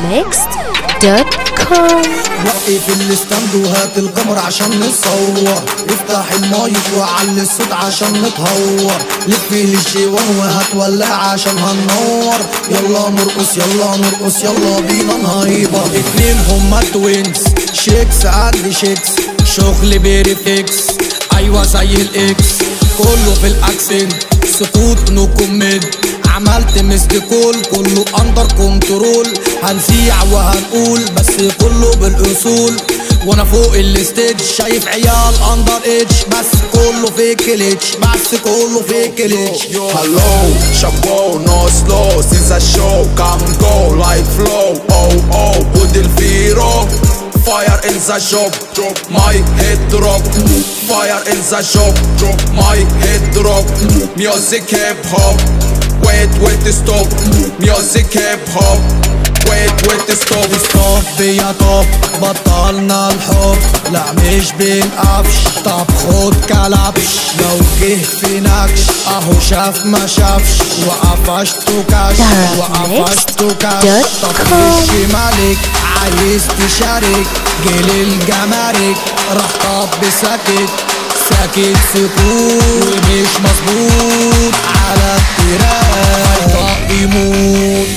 darabmixed.com وقف الاستاند وهات الكاميرا عشان نصور افتح المايك وعلي الصوت عشان نتهور لف للجيوان وهات ولاعة عشان هننور يلا نرقص يلا نرقص يلا بينا نهيبر اتنين هما توينز شيكس قد شيكس شغل بيريفكس ايوه زي الاكس كله في الاكسنت سكوت نو كومنت عملت مسك كول كله اندر كنترول هنسيع وهنقول بس كله بالاصول وانا فوق الستيج شايف عيال اندر ايدج بس كله فيك ليتش بس كله فيك ليتش Hello, chapeau, no slow Since I show, come go like flow Oh oh, put el firo Fire in the shop, my head drop Fire in the shop, my head drop Music hip hop Wait, wait, stop Music hip hop Wait, wait, stop ستوب يا توب بطلنا الحب لا مش بنقفش طب خد كلبش لو جه في نكش اهو شاف ما شافش وقفشته كاش وقفشته كاش طب خش مالك عايز تشارك جيل الجمارك راح طب ساكت ساكت سكوت ومش مظبوط على التراك هيطق يموت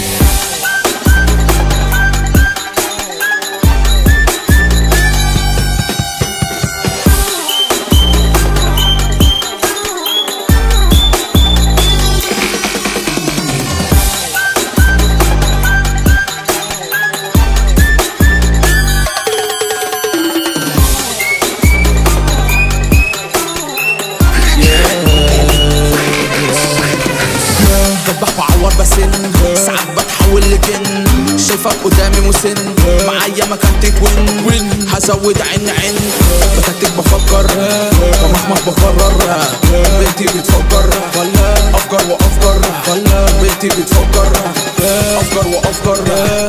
بذبح بعور بسن ساعات بتحول لجن شايفك قدامي مسن معايا مكانتك وين وين هزود عين عين بتكتك بفكر بمحمح بقرر بنتي بتفكر افكر وافكر بنتي بتفكر افكر وافكر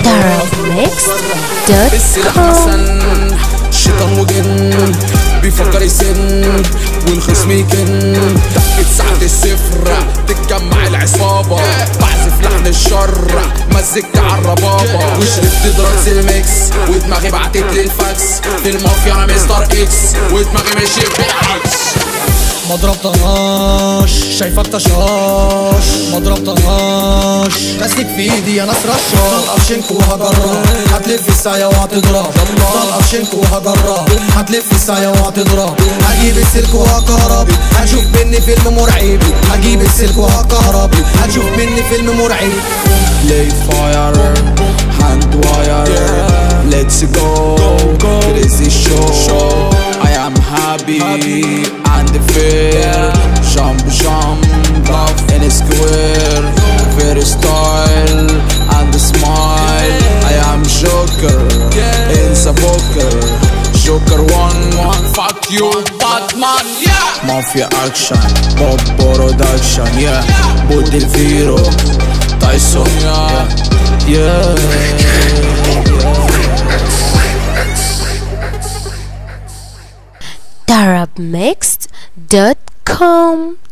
السلاح darabmixed.com حسن شيطان وجن بيفكر يسن والخصم يكن ضحكة ساعة الصفر تتجمع العصابة بعزف لحن الشر مزجت عالربابة وشربت دراجز الميكس ودماغي بعتت للفاكس في المافيا انا مستر اكس ودماغي ماشي بالعكس ما ضربتهاش شايفك طشاش ما ضربتهاش ماسك في ايدي انا رشاش قفشنك وهجرب هتلف الساعة وهتضرب ضل قفشنك وهجرب هتلف الساعة وهتضرب هجيب السلك وهكهرب هتشوف مني فيلم مرعب هجيب السلك وهكهرب هتشوف مني فيلم مرعب Late fire, hand wire, let's go, crazy show. I am happy and fair. Jump, jump, in a square. Very style and smile. I am Joker in the poker. Joker one, one, fuck you, Batman, yeah. Mafia action, pop production, yeah. Bud el Viro, Tyson, yeah, yeah. darabmixed.com